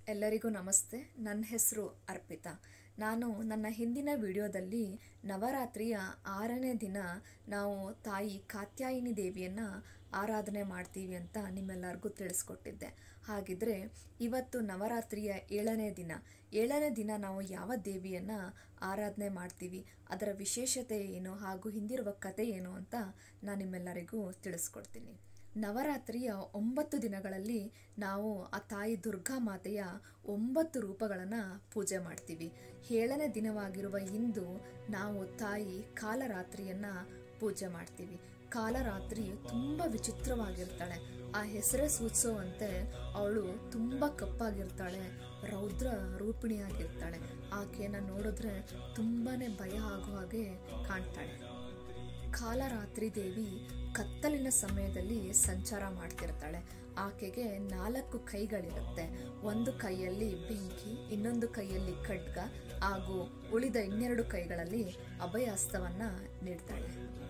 ಎಲ್ಲರಿಗೂ ನಮಸ್ತೆ ನನ್ನ ಹೆಸರು ಅರ್ಪಿತಾ ನಾನು ನನ್ನ ಹಿಂದಿನ ವಿಡಿಯೋದಲ್ಲಿ ನವರಾತ್ರಿಯ ಆರನೇ ದಿನ ನಾವು ತಾಯಿ ಕಾತ್ಯಾಯಿನಿ ದೇವಿಯನ್ನು ಆರಾಧನೆ ಮಾಡ್ತೀವಿ ಅಂತ ನಿಮ್ಮೆಲ್ಲರಿಗೂ ತಿಳಿಸ್ಕೊಟ್ಟಿದ್ದೆ ಹಾಗಿದ್ರೆ ಇವತ್ತು ನವರಾತ್ರಿಯ ಏಳನೇ ದಿನ ಏಳನೇ ದಿನ ನಾವು ಯಾವ ದೇವಿಯನ್ನು ಆರಾಧನೆ ಮಾಡ್ತೀವಿ ಅದರ ವಿಶೇಷತೆ ಏನು ಹಾಗೂ ಹಿಂದಿರುವ ಕತೆ ಏನು ಅಂತ ನಾನು ನಿಮ್ಮೆಲ್ಲರಿಗೂ ತಿಳಿಸ್ಕೊಡ್ತೀನಿ ನವರಾತ್ರಿಯ ಒಂಬತ್ತು ದಿನಗಳಲ್ಲಿ ನಾವು ಆ ತಾಯಿ ದುರ್ಗಾ ಮಾತೆಯ ಒಂಬತ್ತು ರೂಪಗಳನ್ನು ಪೂಜೆ ಮಾಡ್ತೀವಿ ಏಳನೇ ದಿನವಾಗಿರುವ ಇಂದು ನಾವು ತಾಯಿ ಕಾಲರಾತ್ರಿಯನ್ನು ಪೂಜೆ ಮಾಡ್ತೀವಿ ಕಾಲರಾತ್ರಿ ತುಂಬ ವಿಚಿತ್ರವಾಗಿರ್ತಾಳೆ ಆ ಹೆಸರೇ ಸೂಚಿಸುವಂತೆ ಅವಳು ತುಂಬ ಕಪ್ಪಾಗಿರ್ತಾಳೆ ರೌದ್ರ ರೂಪಿಣಿಯಾಗಿರ್ತಾಳೆ ಆಕೆಯನ್ನು ನೋಡಿದ್ರೆ ತುಂಬಾ ಭಯ ಆಗೋ ಹಾಗೆ ಕಾಣ್ತಾಳೆ ಕಾಲರಾತ್ರಿ ದೇವಿ ಕತ್ತಲಿನ ಸಮಯದಲ್ಲಿ ಸಂಚಾರ ಮಾಡ್ತಿರ್ತಾಳೆ ಆಕೆಗೆ ನಾಲ್ಕು ಕೈಗಳಿರುತ್ತೆ ಒಂದು ಕೈಯಲ್ಲಿ ಬೆಂಕಿ ಇನ್ನೊಂದು ಕೈಯಲ್ಲಿ ಖಡ್ಗ ಹಾಗೂ ಉಳಿದ ಇನ್ನೆರಡು ಕೈಗಳಲ್ಲಿ ಅಭಯಹಸ್ತವನ್ನ ನೀಡ್ತಾಳೆ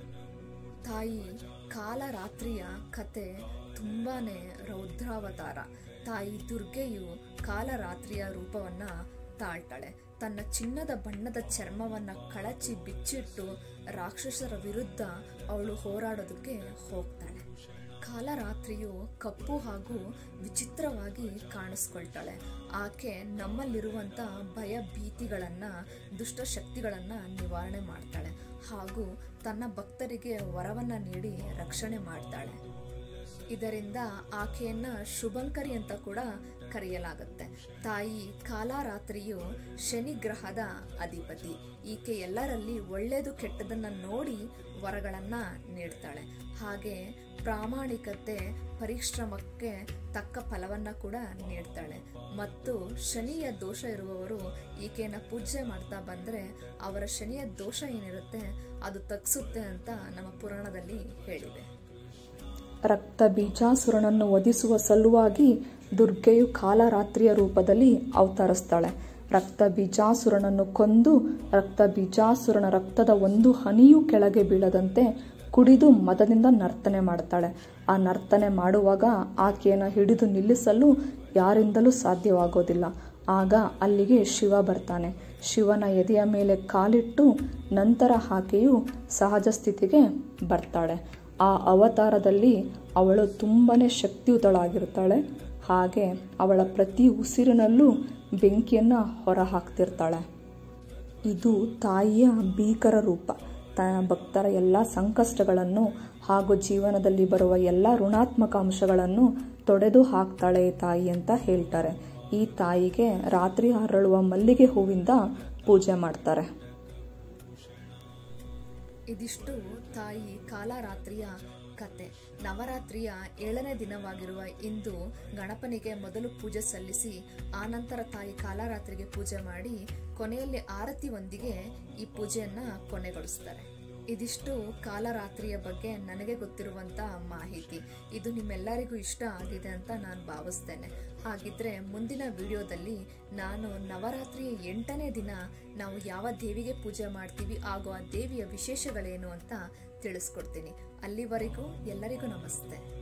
ತಾಯಿ ಕಾಲರಾತ್ರಿಯ ಕತೆ ತುಂಬಾನೇ ರೌದ್ರಾವತಾರ ತಾಯಿ ದುರ್ಗೆಯು ಕಾಲರಾತ್ರಿಯ ರೂಪವನ್ನ ತಾಳ್ತಾಳೆ ತನ್ನ ಚಿನ್ನದ ಬಣ್ಣದ ಚರ್ಮವನ್ನ ಕಳಚಿ ಬಿಚ್ಚಿಟ್ಟು ರಾಕ್ಷಸರ ವಿರುದ್ಧ ಅವಳು ಹೋರಾಡೋದಕ್ಕೆ ಹೋಗ್ತಾಳೆ ಕಾಲರಾತ್ರಿಯು ಕಪ್ಪು ಹಾಗೂ ವಿಚಿತ್ರವಾಗಿ ಕಾಣಿಸ್ಕೊಳ್ತಾಳೆ ಆಕೆ ನಮ್ಮಲ್ಲಿರುವಂಥ ಭಯ ಭೀತಿಗಳನ್ನು ದುಷ್ಟಶಕ್ತಿಗಳನ್ನು ನಿವಾರಣೆ ಮಾಡ್ತಾಳೆ ಹಾಗೂ ತನ್ನ ಭಕ್ತರಿಗೆ ವರವನ್ನು ನೀಡಿ ರಕ್ಷಣೆ ಮಾಡ್ತಾಳೆ ಇದರಿಂದ ಆಕೆಯನ್ನ ಶುಭಂಕರಿ ಅಂತ ಕೂಡ ಕರೆಯಲಾಗುತ್ತೆ ತಾಯಿ ಕಾಲರಾತ್ರಿಯು ಶನಿ ಗ್ರಹದ ಅಧಿಪತಿ ಈಕೆ ಎಲ್ಲರಲ್ಲಿ ಒಳ್ಳೆಯದು ಕೆಟ್ಟದನ್ನ ನೋಡಿ ವರಗಳನ್ನ ನೀಡ್ತಾಳೆ ಹಾಗೆ ಪ್ರಾಮಾಣಿಕತೆ ಪರಿಶ್ರಮಕ್ಕೆ ತಕ್ಕ ಫಲವನ್ನ ಕೂಡ ನೀಡ್ತಾಳೆ ಮತ್ತು ಶನಿಯ ದೋಷ ಇರುವವರು ಈಕೆಯನ್ನು ಪೂಜೆ ಮಾಡ್ತಾ ಬಂದರೆ ಅವರ ಶನಿಯ ದೋಷ ಏನಿರುತ್ತೆ ಅದು ತಗ್ಸುತ್ತೆ ಅಂತ ನಮ್ಮ ಪುರಾಣದಲ್ಲಿ ಹೇಳಿದೆ ರಕ್ತ ಬೀಜಾಸುರನನ್ನು ವಧಿಸುವ ಸಲುವಾಗಿ ದುರ್ಗೆಯು ಕಾಲರಾತ್ರಿಯ ರೂಪದಲ್ಲಿ ಅವತರಿಸ್ತಾಳೆ ರಕ್ತ ಬೀಜಾಸುರನನ್ನು ಕೊಂದು ರಕ್ತ ಬೀಜಾಸುರನ ರಕ್ತದ ಒಂದು ಹನಿಯೂ ಕೆಳಗೆ ಬೀಳದಂತೆ ಕುಡಿದು ಮದದಿಂದ ನರ್ತನೆ ಮಾಡ್ತಾಳೆ ಆ ನರ್ತನೆ ಮಾಡುವಾಗ ಆಕೆಯನ್ನು ಹಿಡಿದು ನಿಲ್ಲಿಸಲು ಯಾರಿಂದಲೂ ಸಾಧ್ಯವಾಗೋದಿಲ್ಲ ಆಗ ಅಲ್ಲಿಗೆ ಶಿವ ಬರ್ತಾನೆ ಶಿವನ ಎದೆಯ ಮೇಲೆ ಕಾಲಿಟ್ಟು ನಂತರ ಆಕೆಯು ಸಹಜ ಸ್ಥಿತಿಗೆ ಬರ್ತಾಳೆ ಆ ಅವತಾರದಲ್ಲಿ ಅವಳು ತುಂಬನೇ ಶಕ್ತಿಯುತಳಾಗಿರ್ತಾಳೆ ಹಾಗೆ ಅವಳ ಪ್ರತಿ ಉಸಿರಿನಲ್ಲೂ ಬೆಂಕಿಯನ್ನು ಹೊರ ಹಾಕ್ತಿರ್ತಾಳೆ ಇದು ತಾಯಿಯ ಭೀಕರ ರೂಪ ತನ್ನ ಭಕ್ತರ ಎಲ್ಲ ಸಂಕಷ್ಟಗಳನ್ನು ಹಾಗೂ ಜೀವನದಲ್ಲಿ ಬರುವ ಎಲ್ಲ ಋಣಾತ್ಮಕ ಅಂಶಗಳನ್ನು ತೊಡೆದು ಹಾಕ್ತಾಳೆ ತಾಯಿ ಅಂತ ಹೇಳ್ತಾರೆ ಈ ತಾಯಿಗೆ ರಾತ್ರಿ ಹರಳುವ ಮಲ್ಲಿಗೆ ಹೂವಿಂದ ಪೂಜೆ ಮಾಡ್ತಾರೆ ಇದಿಷ್ಟು ತಾಯಿ ಕಾಲರಾತ್ರಿಯ ಕತೆ ನವರಾತ್ರಿಯ ಏಳನೇ ದಿನವಾಗಿರುವ ಇಂದು ಗಣಪನಿಗೆ ಮೊದಲು ಪೂಜೆ ಸಲ್ಲಿಸಿ ಆನಂತರ ತಾಯಿ ಕಾಲರಾತ್ರಿಗೆ ಪೂಜೆ ಮಾಡಿ ಕೊನೆಯಲ್ಲಿ ಆರತಿಯೊಂದಿಗೆ ಈ ಪೂಜೆಯನ್ನ ಕೊನೆಗೊಳಿಸ್ತಾರೆ ಇದಿಷ್ಟು ಕಾಲರಾತ್ರಿಯ ಬಗ್ಗೆ ನನಗೆ ಗೊತ್ತಿರುವಂಥ ಮಾಹಿತಿ ಇದು ನಿಮ್ಮೆಲ್ಲರಿಗೂ ಇಷ್ಟ ಆಗಿದೆ ಅಂತ ನಾನು ಭಾವಿಸ್ತೇನೆ ಹಾಗಿದ್ರೆ ಮುಂದಿನ ವಿಡಿಯೋದಲ್ಲಿ ನಾನು ನವರಾತ್ರಿಯ ಎಂಟನೇ ದಿನ ನಾವು ಯಾವ ದೇವಿಗೆ ಪೂಜೆ ಮಾಡ್ತೀವಿ ಹಾಗೂ ಆ ದೇವಿಯ ವಿಶೇಷಗಳೇನು ಅಂತ ತಿಳಿಸ್ಕೊಡ್ತೀನಿ ಅಲ್ಲಿವರೆಗೂ ಎಲ್ಲರಿಗೂ ನಮಸ್ತೆ